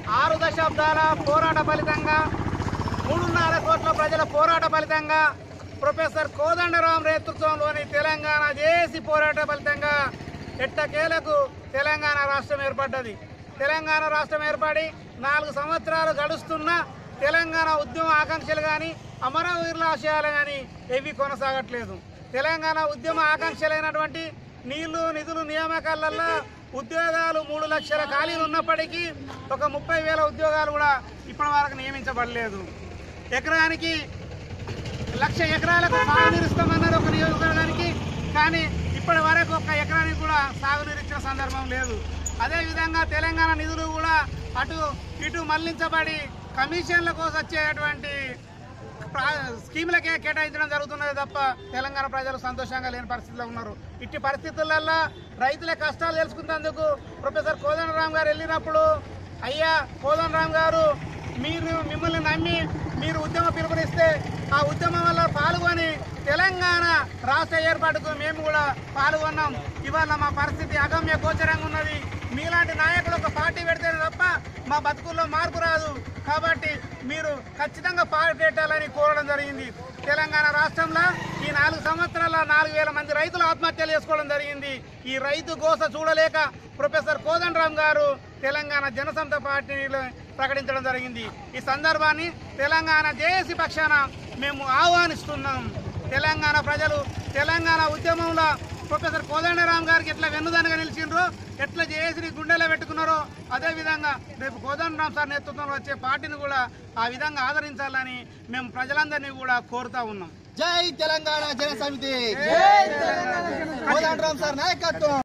ఆరు దశాబ్దాల పోరాట ఫలితంగా మూడున్నర కోట్ల ప్రజల పోరాట ఫలితంగా ప్రొఫెసర్ కోదండరాం నేతృత్వంలోని తెలంగాణ జేఏసీ పోరాట ఫలితంగా ఎట్టకేలకు తెలంగాణ రాష్ట్రం ఏర్పడ్డది తెలంగాణ రాష్ట్రం ఏర్పడి నాలుగు సంవత్సరాలు గడుస్తున్న తెలంగాణ ఉద్యమ ఆకాంక్షలు కానీ అమరవీరుల ఆశయాలు కానీ ఏవి కొనసాగట్లేదు తెలంగాణ ఉద్యమ ఆకాంక్షలైనటువంటి నీళ్లు నిధులు నియామకాలల్లో ఉద్యోగాలు మూడు లక్షల ఖాళీలు ఉన్నప్పటికీ ఒక ముప్పై వేల ఉద్యోగాలు కూడా ఇప్పటి వరకు నియమించబడలేదు ఎకరానికి లక్ష ఎకరాలకు సాగునీరు ఇస్తామన్నారు ఒక నియోజకవర్గానికి కానీ ఇప్పటి వరకు ఒక ఎకరానికి కూడా సాగునీరు ఇచ్చిన సందర్భం లేదు అదేవిధంగా తెలంగాణ నిధులు కూడా అటు ఇటు మళ్లించబడి కమిషన్ల కోసం వచ్చేటువంటి ప్రా- స్కీములకే కేటాయించడం జరుగుతున్నది తప్ప తెలంగాణ ప్రజలు సంతోషంగా లేని పరిస్థితిలో ఉన్నారు ఇట్టి పరిస్థితులలో రైతుల కష్టాలు తెలుసుకున్నందుకు ప్రొఫెసర్ కోదండరామ్ గారు వెళ్ళినప్పుడు అయ్యా కోదండరామ్ గారు మీరు మిమ్మల్ని నమ్మి మీరు ఉద్యమ పిలుపునిస్తే ఆ ఉద్యమం వల్ల పాల్గొని తెలంగాణ రాష్ట్ర ఏర్పాటుకు మేము కూడా పాల్గొన్నాం ఇవాళ మా పరిస్థితి అగమ్య గోచరంగా ఉన్నది మీలాంటి నాయకులు ఒక పార్టీ పెడితేనే తప్ప మా బతుకుల్లో మార్పు రాదు కాబట్టి మీరు ఖచ్చితంగా పార్టీ పెట్టాలని కోరడం జరిగింది తెలంగాణ రాష్ట్రంలో ఈ నాలుగు సంవత్సరాల నాలుగు వేల మంది రైతులు ఆత్మహత్యలు చేసుకోవడం జరిగింది ఈ రైతు గోస చూడలేక ప్రొఫెసర్ కోదండరామ్ గారు తెలంగాణ జనసంత పార్టీని ప్రకటించడం జరిగింది ఈ సందర్భాన్ని తెలంగాణ జేఏసీ పక్షాన మేము ఆహ్వానిస్తున్నాం తెలంగాణ ప్రజలు తెలంగాణ ఉద్యమంలో ప్రొఫెసర్ కోదండరామ్ గారికి ఎట్లా వెన్నుదనగా నిలిచిండ్రో ఎట్లా జేఏసీని గుండెలో పెట్టుకున్నారో అదే విధంగా రేపు కోదండరామ్ సార్ నేతృత్వంలో వచ్చే పార్టీని కూడా ఆ విధంగా ఆదరించాలని మేము ప్రజలందరినీ కూడా కోరుతా ఉన్నాం జై తెలంగాణ జన సమితి కోదండరాం సార్ నాయకత్వం